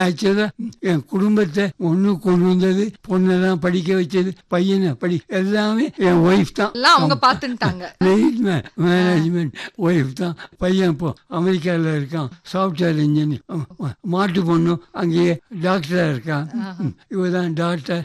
ஆக்சுவலா என் குடும்பத்தை ஒண்ணு கொண்டு வந்தது பொண்ணெல்லாம் படிக்க வச்சது பையனை படி எல்லாமே என் ஒய்ஃப் தான் எல்லாம் அவங்க பாத்துட்டாங்க மேனேஜ்மெண்ட் ஒய்ஃப் தான் பையன் இப்போ அமெரிக்காவில் இருக்கான் சாஃப்ட்வேர் இன்ஜினியர் மாட்டு பொண்ணும் அங்கேயே டாக்டரா இருக்கான் இவர் தான் டாக்டர்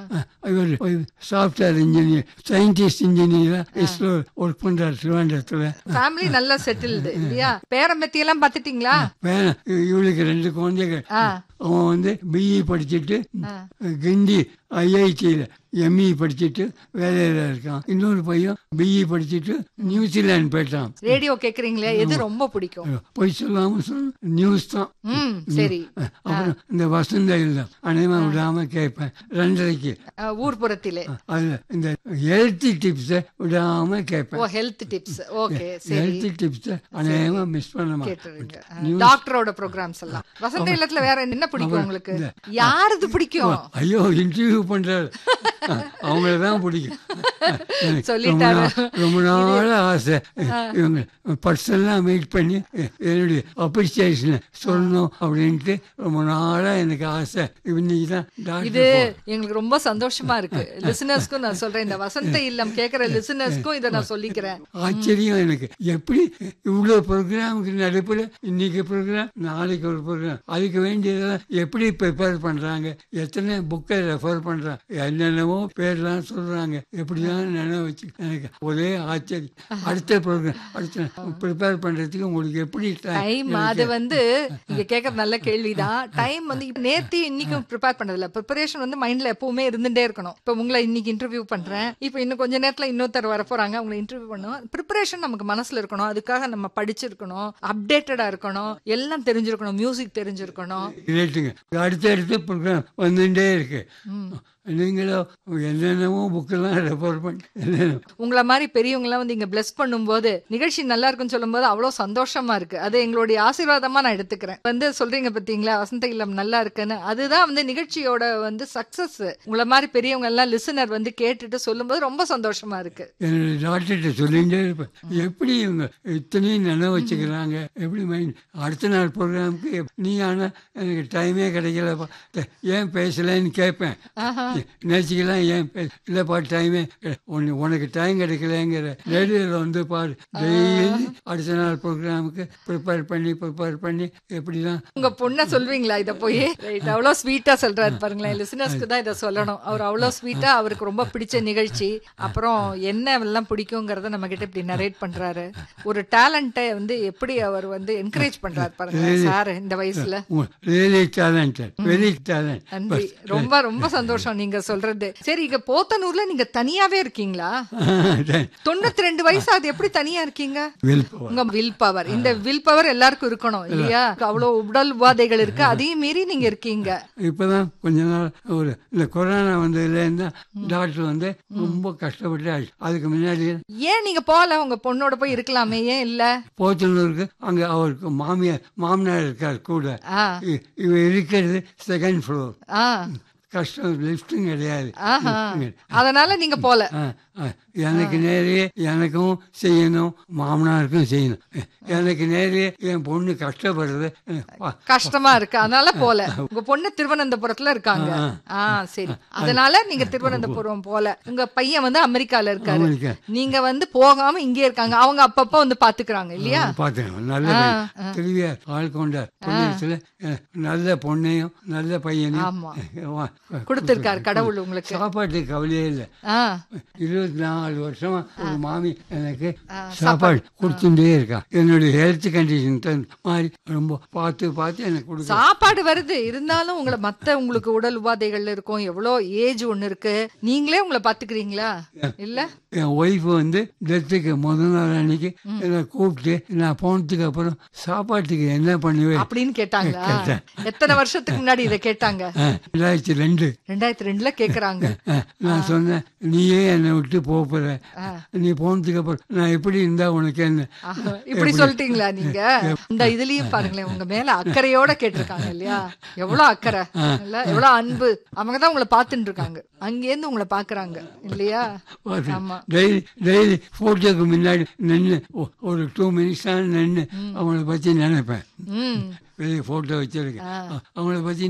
இவர் சாஃப்ட்வேர் இன்ஜினியர் சயின்டிஸ்ட் இன்ஜினியரா இஸ்ரோ ஒர்க் பண்றாரு திருவனந்தபுரத்தில் ஃபேமிலி நல்லா செட்டில்டு இல்லையா பேரம்பத்தி எல்லாம் பாத்துட்டீங்களா வேணாம் இவளுக்கு ரெண்டு குழந்தைகள் ஆ. அவன் வந்து பிஇ படிச்சுட்டு கிண்டி ஐஐடியில் எம்இ படிச்சுட்டு வேலையில் இருக்கான் இன்னொரு பையன் பிஇ படிச்சுட்டு நியூசிலாந்து போயிட்டான் ரேடியோ கேக்குறீங்களே எது ரொம்ப பிடிக்கும் பொய் சொல்லாம சொல் நியூஸ் தான் ம் சரி அப்புறம் இந்த வசந்த இல்லம் அனைவா விடாம கேட்பேன் ரெண்டரைக்கு அஹ், ஊர்புறத்திலே அதுல இந்த ஹெல்த்தி டிப்ஸை விடாம ஓ கேட்பேன் ஹெல்த் டிப்ஸ் ஓகே சரி ஹெல்த்தி டிப்ஸை அநேகமா மிஸ் பண்ண கேட்டுருங்க மாட்டேன் டாக்டரோட ப்ரோக்ராம்ஸ் எல்லாம் வசந்த இல்லத்துல வேற என்ன பிடிக்கும் உங்களுக்கு யாருது பிடிக்கும் ஐயோ இன்டர்வியூ பண்றாரு அவங்கள தான் பிடிக்கும் எனக்கு ரொம்ப சொல்லிட்டாரு. நாள்- ரொம்ப நாள் ஆசை இவங்க பர்சனலா மீட் பண்ணி என்னுடைய அப்ரிசியேஷனை சொல்லணும் அப்படின்ட்டு ரொம்ப நாளா எனக்கு ஆசை இன்னைக்கு தான் இது டாக்டர் எங்களுக்கு ரொம்ப சந்தோஷமா இருக்கு லிசனர்ஸ்க்கும் நான் சொல்றேன் இந்த வசந்த இல்லம் கேக்குற லிசனர்ஸ்க்கும் இதை நான் சொல்லிக்கிறேன் ஆச்சரியம் எனக்கு எப்படி இவ்வளோ ப்ரோக்ராமுக்கு நடுப்புல இன்னைக்கு ப்ரோக்ராம் நாளைக்கு ஒரு ப்ரோக்ராம் அதுக்கு வேண்டியதெல்லாம் எப்படி ப்ரிப்பேர் பண்றாங்க எத்தனை புக்கை ரெஃபர் பண்றாங்க என்னென்னவோ பேர்லாம் சொல்றாங்க எப்படிலாம் நினைவு வச்சு எனக்கு ஒரே ஆச்சரியம் அடுத்த ப்ரோக்ராம் அடுத்த ப்ரிப்பேர் பண்றதுக்கு உங்களுக்கு எப்படி time டைம் அது வந்து நீங்க கேக்குற நல்ல கேள்விதான் டைம் வந்து இப்ப நேத்து இன்னைக்கும் ப்ரிப்பேர் பண்ணதில்ல ப்ரிப்பரேஷன் வந்து மைண்ட்ல எப்பவுமே இருந்துட்டே இருக்கணும் இப்ப உங்களை இன்னைக்கு இன்டர்வியூ பண்றேன் இப்ப இன்னும் கொஞ்ச நேரத்துல இன்னொருத்தர் வர போறாங்க அவங்களை இன்டர்வியூ பண்ணுவோம் ப்ரிப்பரேஷன் நமக்கு மனசுல இருக்கணும் அதுக்காக நம்ம படிச்சிருக்கணும் அப்டேட்டடா இருக்கணும் எல்லாம் தெரிஞ்சிருக்கணும் மியூசிக் தெரிஞ்சிருக்கணும் ரேட்டுங்க அடுத்தடுத்து ப்ரோக்ராம் வந்துட்டே இருக்கு நீங்களும் என்னென்னமோ புக்கெல்லாம் ரெஃபர் பண்ணி என்னென்ன உங்களை மாதிரி பெரியவங்க எல்லாம் வந்து இங்க பிளஸ் பண்ணும்போது நிகழ்ச்சி நல்லா இருக்குன்னு சொல்லும்போது அவ்வளவு சந்தோஷமா இருக்கு அது எங்களுடைய ஆசீர்வாதமா நான் எடுத்துக்கிறேன் வந்து சொல்றீங்க பாத்தீங்களா வசந்த இல்லம் நல்லா இருக்குன்னு அதுதான் வந்து நிகழ்ச்சியோட வந்து சக்சஸ் உங்களை மாதிரி பெரியவங்க எல்லாம் லிசனர் வந்து கேட்டுட்டு சொல்லும்போது ரொம்ப சந்தோஷமா இருக்கு என்னுடைய டாக்டர்கிட்ட சொல்லிகிட்டே இருப்பேன் எப்படி இவங்க இத்தனையும் நினைவு வச்சுக்கிறாங்க எப்படி மைண்ட் அடுத்த நாள் ப்ரோக்ராமுக்கு நீ ஆனால் எனக்கு டைமே கிடைக்கலப்பா த- ஏன் பேசலைன்னு கேட்பேன் நேச்சுக்கெல்லாம் ஏன் பே இல்லைப்பா டைமே உனக்கு உனக்கு டைம் கிடைக்கலங்கிற ரேடியோவில் வந்து பாரு டெய்லி அடுத்த நாள் ப்ரோக்ராமுக்கு ப்ரிப்பேர் பண்ணி ப்ரிப்பேர் பண்ணி எப்படிலாம் உங்க பொண்ண சொல்வீங்களா இத போய் ரைட் அவ்வளவு ஸ்வீட்டா சொல்றாரு பாருங்களேன் லிசனர்ஸ்க்கு தான் இதை சொல்லணும் அவர் அவ்வளவு ஸ்வீட்டா அவருக்கு ரொம்ப பிடிச்ச நிகழ்ச்சி அப்புறம் என்ன எல்லாம் பிடிக்குங்கிறத நம்ம கிட்ட இப்படி நரேட் பண்றாரு ஒரு டேலண்ட்டை வந்து எப்படி அவர் வந்து என்கரேஜ் பண்றாரு பாருங்க சார் இந்த வயசுல ரியலி டேலண்டட் வெரி டேலண்ட் நன்றி ரொம்ப ரொம்ப சந்தோஷம் நீங்க சொல்றது சரி இங்க போத்தனூர்ல நீங்க தனியாவே இருக்கீங்களா தொண்ணூத்தி ரெண்டு வயசு அது எப்படி தனியா இருக்கீங்க வில் உங்க வில் பவர் இந்த வில் பவர் எல்லாருக்கும் இருக்கணும் இல்லையா அவ்வளவு உடல் உபாதைகள் இருக்கு அதையும் மீறி நீங்க இருக்கீங்க இப்பதான் கொஞ்ச நாள் ஒரு இந்த கொரோனா வந்ததுலேருந்து டாக்டர் வந்து ரொம்ப கஷ்டப்பட்டு ஆச்சு. அதுக்கு முன்னாடி ஏன் நீங்க போகல உங்க பொண்ணோட போய் இருக்கலாமே ஏன் இல்ல போத்தனூருக்கு அங்க அவருக்கு மாமியார் மாமனார் இருக்கார் கூட ஆ இ- இவ இருக்கிறது செகண்ட் ஃப்ளோர் ஆ கஷ்டம் லிஃப்ட்டும் கிடையாது ஆஹா அதனால நீங்க போல ஆ, ஆ. எனக்கு நேரே எனக்கும் செய்யணும் மாமனாருக்கும் செய்யணும் எனக்கு நேரே என் பொண்ணு கஷ்டப்படுறது எனக்கு பா- கஷ்டமா இருக்கு அதனால போல உங்க பொண்ணு திருவனந்தபுரத்துல இருக்காங்க ஆ சரி அதனால நீங்க திருவனந்தபுரம் போல உங்க பையன் வந்து அமெரிக்கால இருக்காரு அமெரிக்கா. நீங்க வந்து போகாம இங்கே இருக்காங்க அவங்க அப்பப்ப வந்து பாத்துக்கிறாங்க இல்லையா பார்த்தேன் நல்ல பையன் திருவியார் ஆள் கொண்டார் புண்ணியத்துல எனக்கு நல்ல பொண்ணையும் நல்ல பையனையும் ஆமா. வா- கொடுத்திருக்காரு கடவுள் உங்களுக்கு சாப்பாட்டுக்கு கவலையே இல்லை ஆ இருபத்தி நாலு வருஷமா ஒரு மாமி எனக்கு சாப்பாடு கொடுத்துட்டே இருக்கா என்னுடைய ஹெல்த் கண்டிஷன் தகுந்த மாதிரி ரொம்ப பார்த்து பார்த்து எனக்கு கொடுக்க சாப்பாடு வருது இருந்தாலும் உங்களை மத்த உங்களுக்கு உடல் உபாதைகள் இருக்கும் எவ்வளோ ஏஜ் ஒண்ணு இருக்கு நீங்களே உங்களை பாத்துக்கிறீங்களா இல்ல என் ஒய்ஃப் வந்து டெத்துக்கு முதல் நாள் அன்னைக்கு என்னை கூப்பிட்டு நான் போனதுக்கு அப்புறம் சாப்பாட்டுக்கு என்ன பண்ணுவேன் அப்படின்னு கேட்டாங்களா எத்தனை வருஷத்துக்கு முன்னாடி இதை கேட்டாங்க ஆ, ரெண்டாயிரத்தி ரெண்டு ரெண்டாயிரத்தி ரெண்டுல கேக்குறாங்க ஆ, நான் சொன்னேன் நீயே என்னை விட்டு போக போற நீ போனதுக்கு அப்புறம் நான் எப்படி இருந்தா உனக்கு என்ன ஆஹா, இப்படி சொல்லிட்டீங்களா நீங்க இந்த இதுலயும் பாருங்களேன் உங்க மேல அக்கறையோட கேட்டிருக்காங்க இல்லையா எவ்வளவு அக்கறை இல்ல எவ்வளவு அன்பு அவங்க தான் உங்களை பாத்துட்டு இருக்காங்க அங்கேருந்து உங்களை பாக்குறாங்க இல்லையா ஆமா டெய்லி டெய்லி போட்டோக்கு முன்னாடி நின்று ஒரு டூ மினிட்ஸ் நின்று அவங்கள பத்தி நினைப்பேன் ம் பெரிய ஃபோட்டோ வச்சுருக்கேன் அவங்கள பற்றி